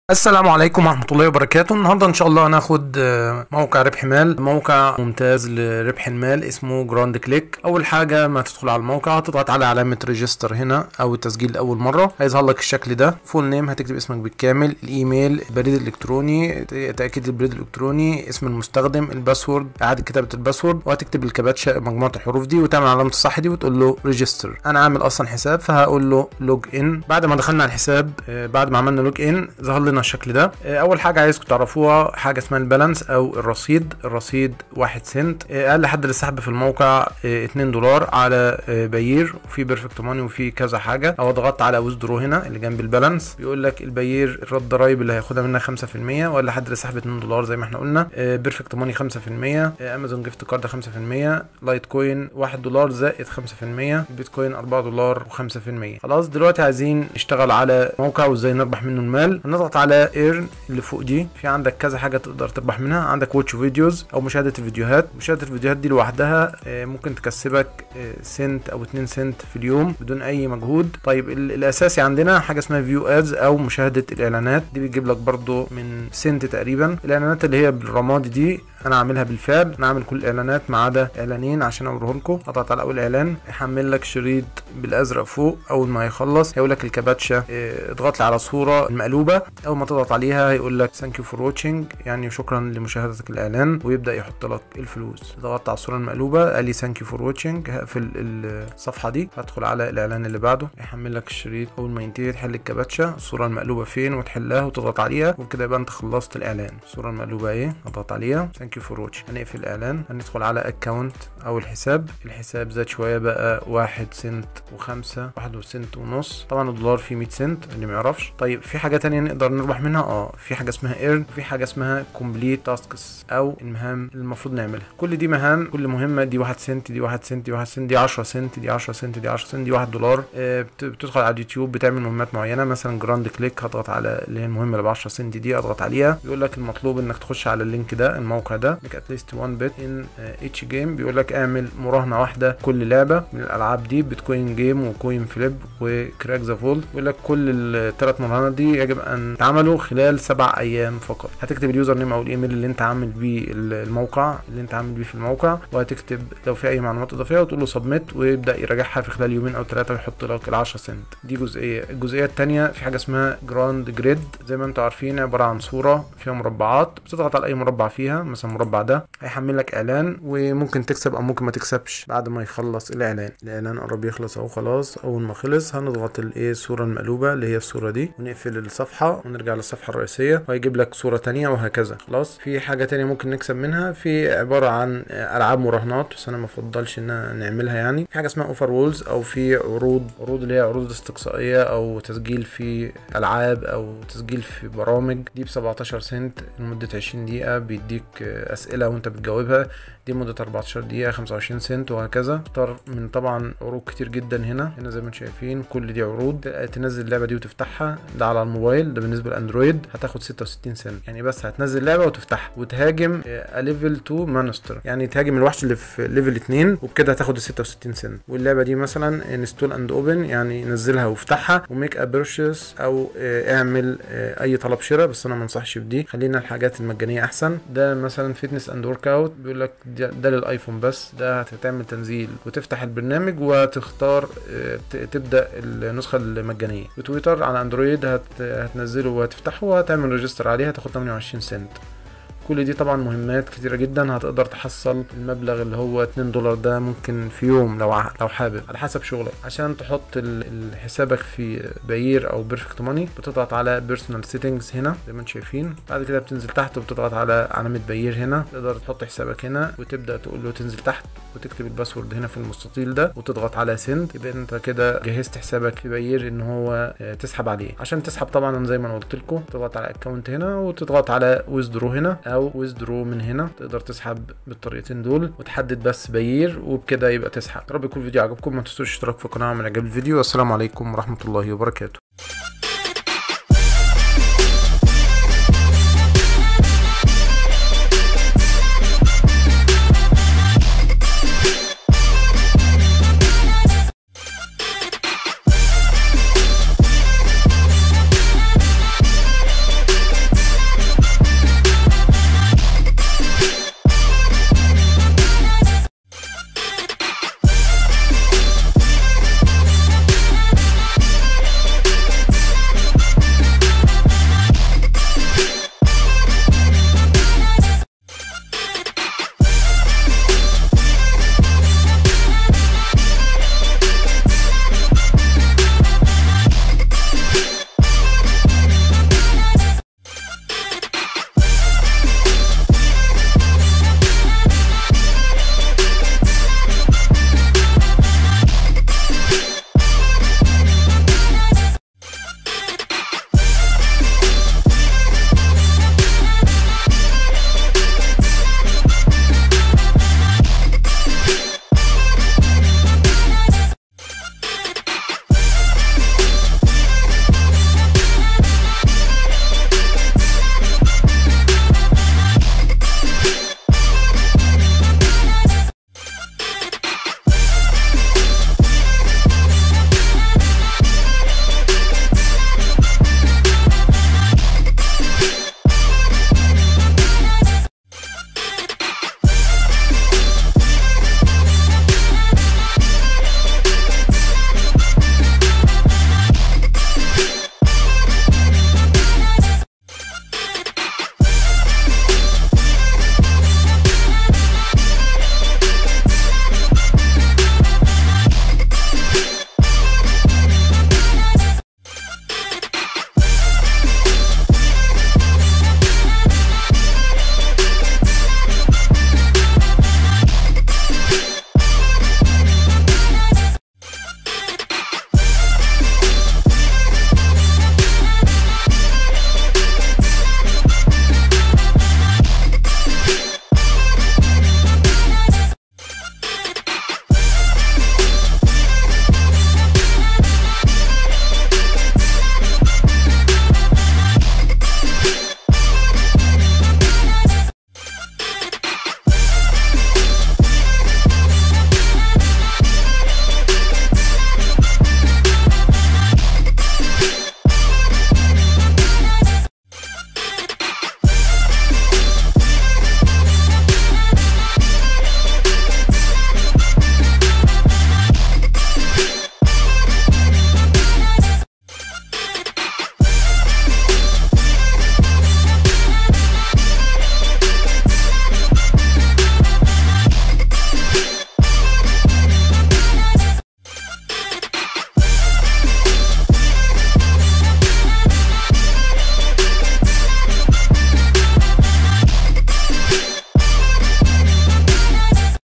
السلام عليكم ورحمة الله وبركاته النهاردة إن شاء الله هناخد آه، موقع ربح مال موقع ممتاز لربح المال اسمه جراند كليك أول حاجة ما تدخل على الموقع هتضغط على علامة ريجستر هنا أو التسجيل لأول مرة هيظهر لك الشكل ده فول نيم هتكتب اسمك بالكامل الإيميل البريد الإلكتروني تأكيد البريد الإلكتروني اسم المستخدم الباسورد إعادة كتابة الباسورد وهتكتب الكباتشة مجموعة الحروف دي وتعمل علامة الصح دي وتقول له ريجستر أنا عامل أصلا حساب فهقول له لوج إن بعد ما دخلنا على الحساب آه، بعد ما عملنا لوج إن ظهر لنا الشكل ده آه، اول حاجه عايزكم تعرفوها حاجه اسمها البالانس او الرصيد الرصيد 1 سنت آه، اقل حد للسحب في الموقع آه، 2 دولار على آه، باير وفي بيرفكت ماني وفي كذا حاجه او ضغطت على ويزدرو هنا اللي جنب البالانس بيقول لك الباير الرد الضرايب اللي هياخدها منها 5% ولا حد للسحب 2 دولار زي ما احنا قلنا بيرفكت ماني 5% آه، امازون جيفت كارد 5% لايت كوين 1 دولار زائد 5% البيتكوين 4 دولار و5% خلاص دلوقتي عايزين نشتغل على موقع وازاي نربح منه المال هنضغط على ايرن اللي فوق دي في عندك كذا حاجه تقدر تربح منها عندك واتش فيديوز او مشاهده الفيديوهات مشاهده الفيديوهات دي لوحدها آه، ممكن تكسبك آه، سنت او 2 سنت في اليوم بدون اي مجهود طيب ال- الاساسي عندنا حاجه اسمها فيو ادز او مشاهده الاعلانات دي بتجيب لك برضو من سنت تقريبا الاعلانات اللي هي بالرمادي دي انا عاملها بالفعل انا عامل كل الاعلانات ما عدا اعلانين عشان اوريه لكم اضغط على اول اعلان يحمل لك شريط بالازرق فوق اول ما يخلص هيقول لك الكباتشه اه، اضغط لي على صوره المقلوبه اول ما تضغط عليها هيقول لك ثانك يو فور واتشنج يعني شكرا لمشاهدتك الاعلان ويبدا يحط لك الفلوس ضغطت على الصوره المقلوبه قال لي ثانك يو فور واتشنج هقفل الصفحه دي هدخل على الاعلان اللي بعده يحمل لك الشريط اول ما ينتهي تحل الكباتشه الصوره المقلوبه فين وتحلها وتضغط عليها وكده يبقى انت خلصت الاعلان الصوره المقلوبه ايه اضغط عليها ثانك يو فور واتش هنقفل الاعلان هندخل على اكونت او الحساب الحساب زاد شويه بقى واحد سنت وخمسة واحد سنت ونص طبعا الدولار فيه 100 سنت اللي ما يعرفش طيب في حاجه تانية نقدر نربح منها اه في حاجه اسمها ايرن في حاجه اسمها كومبليت تاسكس او المهام اللي المفروض نعملها كل دي مهام كل مهمه دي واحد سنت دي واحد سنت دي واحد سنت دي 10 سنت دي 10 سنت دي 10 سنت دي 1 دولار آه، بت- بتدخل على اليوتيوب بتعمل مهمات معينه مثلا جراند كليك هضغط على اللي هي المهمه اللي ب 10 سنت دي اضغط عليها بيقول لك المطلوب انك تخش على اللينك ده الموقع ده لك اتليست 1 بت ان اتش جيم بيقول لك اعمل مراهنه واحده كل لعبه من الالعاب دي بتكوين جيم وكوين فليب وكراك ذا فولت بيقول لك كل الثلاث مراهنات دي يجب ان تعملوا خلال سبع ايام فقط هتكتب اليوزر نيم او الايميل اللي انت عامل بيه الموقع اللي انت عامل بيه في الموقع وهتكتب لو في اي معلومات اضافيه وتقول له سبميت ويبدا يراجعها في خلال يومين او ثلاثه ويحط لك ال 10 سنت دي جزئيه الجزئيه الثانيه في حاجه اسمها جراند جريد زي ما انتم عارفين عباره عن صوره فيها مربعات بتضغط على اي مربع فيها مثلا المربع ده هيحمل لك اعلان وممكن تكسب او ممكن ما تكسبش بعد ما يخلص الاعلان الاعلان قرب يخلص اهو خلاص اول ما خلص هنضغط الايه الصوره المقلوبه اللي هي الصوره دي ونقفل الصفحه ونرجع للصفحه الرئيسيه وهيجيب لك صوره تانية وهكذا خلاص في حاجه تانية ممكن نكسب منها في عباره عن العاب مراهنات بس انا ما افضلش ان نعملها يعني في حاجه اسمها اوفر وولز او في عروض عروض اللي هي عروض استقصائيه او تسجيل في العاب او تسجيل في برامج دي ب 17 سنت لمده 20 دقيقه بيديك آه، اسئله وانت بتجاوبها دي مدة 14 دقيقة 25 سنت وهكذا اختار من طبعا عروض كتير جدا هنا هنا زي ما انتم شايفين كل دي عروض تنزل اللعبة دي وتفتحها ده على الموبايل ده بالنسبة للاندرويد هتاخد 66 سنت يعني بس هتنزل لعبة وتفتحها وتهاجم ليفل 2 مانستر يعني تهاجم الوحش اللي في ليفل 2 وبكده هتاخد ال 66 سنت واللعبة دي مثلا انستول اند اوبن يعني نزلها وافتحها وميك ا بيرشيس او آه، اعمل آه، اي طلب شراء بس انا ما انصحش بدي خلينا الحاجات المجانية احسن ده مثلا فيتنس اند ورك اوت بيقول لك ده ده للايفون بس ده هتعمل تنزيل وتفتح البرنامج وتختار آه، ت- تبدا النسخه المجانيه وتويتر على اندرويد هت هتنزله وهتفتحه وهتعمل ريجستر عليه هتاخد 28 سنت كل دي طبعا مهمات كتيرة جدا هتقدر تحصل المبلغ اللي هو 2 دولار ده ممكن في يوم لو ع- لو حابب على حسب شغلك عشان تحط ال- ال- حسابك في باير او بيرفكت ماني بتضغط على بيرسونال سيتنجز هنا زي ما انتم شايفين بعد كده بتنزل تحت وبتضغط على علامة باير هنا تقدر تحط حسابك هنا وتبدا تقول له تنزل تحت وتكتب الباسورد هنا في المستطيل ده وتضغط على سند يبقى انت كده جهزت حسابك في باير ان هو آه، تسحب عليه عشان تسحب طبعا زي ما انا قلت لكم تضغط على اكونت هنا وتضغط على ويزدرو هنا او ويزدرو من هنا تقدر تسحب بالطريقتين دول وتحدد بس باير وبكده يبقى تسحب يا رب يكون الفيديو عجبكم ما تنسوش الاشتراك في القناه ومن عجب الفيديو والسلام عليكم ورحمه الله وبركاته